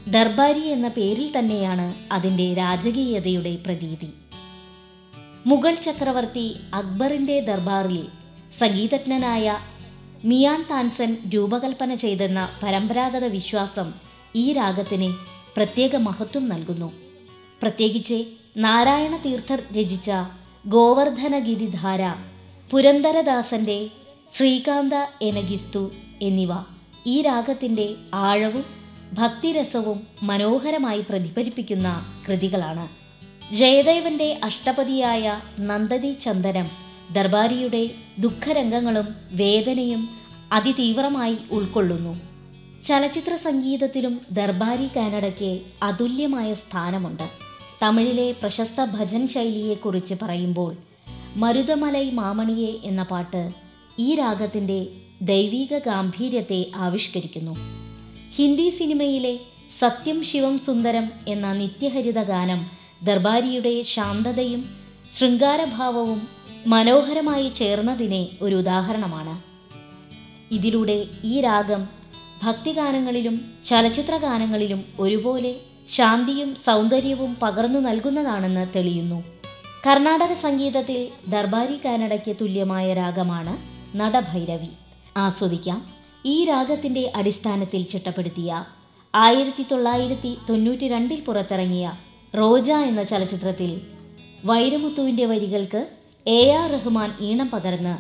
ദർബാരി എന്ന പേരിൽ തന്നെയാണ് അതിൻ്റെ രാജകീയതയുടെ പ്രതീതി മുഗൾ ചക്രവർത്തി അക്ബറിൻ്റെ ദർബാറിൽ സംഗീതജ്ഞനായ മിയാൻ താൻസൻ രൂപകൽപ്പന ചെയ്തെന്ന പരമ്പരാഗത വിശ്വാസം ഈ രാഗത്തിന് പ്രത്യേക മഹത്വം നൽകുന്നു പ്രത്യേകിച്ച് നാരായണ തീർത്ഥർ രചിച്ച ഗോവർദ്ധനഗിരിധാര പുരന്ദരദാസന്റെ ശ്രീകാന്ത എനഗിസ്തു എന്നിവ ഈ രാഗത്തിൻ്റെ ആഴവും ഭക്തിരസവും മനോഹരമായി പ്രതിഫലിപ്പിക്കുന്ന കൃതികളാണ് ജയദേവന്റെ അഷ്ടപതിയായ നന്ദതി ചന്ദനം ദർബാരിയുടെ ദുഃഖരംഗങ്ങളും വേദനയും അതിതീവ്രമായി ഉൾക്കൊള്ളുന്നു ചലച്ചിത്ര സംഗീതത്തിലും ദർബാരി കാനഡയ്ക്ക് അതുല്യമായ സ്ഥാനമുണ്ട് തമിഴിലെ പ്രശസ്ത ഭജൻ ശൈലിയെക്കുറിച്ച് പറയുമ്പോൾ മരുതമലൈ മാമണിയെ എന്ന പാട്ട് ഈ രാഗത്തിൻ്റെ ദൈവിക ഗാംഭീര്യത്തെ ആവിഷ്കരിക്കുന്നു ഹിന്ദി സിനിമയിലെ സത്യം ശിവം സുന്ദരം എന്ന നിത്യഹരിത ഗാനം ദർബാരിയുടെ ശാന്തതയും ശൃംഗാരഭാവവും മനോഹരമായി ചേർന്നതിനെ ഒരു ഉദാഹരണമാണ് ഇതിലൂടെ ഈ രാഗം ഭക്തിഗാനങ്ങളിലും ചലച്ചിത്ര ഗാനങ്ങളിലും ഒരുപോലെ ശാന്തിയും സൗന്ദര്യവും പകർന്നു നൽകുന്നതാണെന്ന് തെളിയുന്നു കർണാടക സംഗീതത്തിൽ ദർബാരി കാനഡയ്ക്ക് തുല്യമായ രാഗമാണ് നടഭൈരവി ആസ്വദിക്കാം ഈ രാഗത്തിൻ്റെ അടിസ്ഥാനത്തിൽ ചിട്ടപ്പെടുത്തിയ ആയിരത്തി തൊള്ളായിരത്തി തൊണ്ണൂറ്റി രണ്ടിൽ പുറത്തിറങ്ങിയ റോജ എന്ന ചലച്ചിത്രത്തിൽ വൈരമുത്തുവിൻ്റെ വരികൾക്ക് എ ആർ റഹ്മാൻ ഈണം പകർന്ന്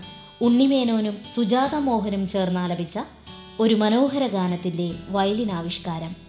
ഉണ്ണിമേനോനും സുജാത മോഹനും ചേർന്നാലപിച്ച ഒരു മനോഹര ഗാനത്തിൻ്റെ വയലിൻ ആവിഷ്കാരം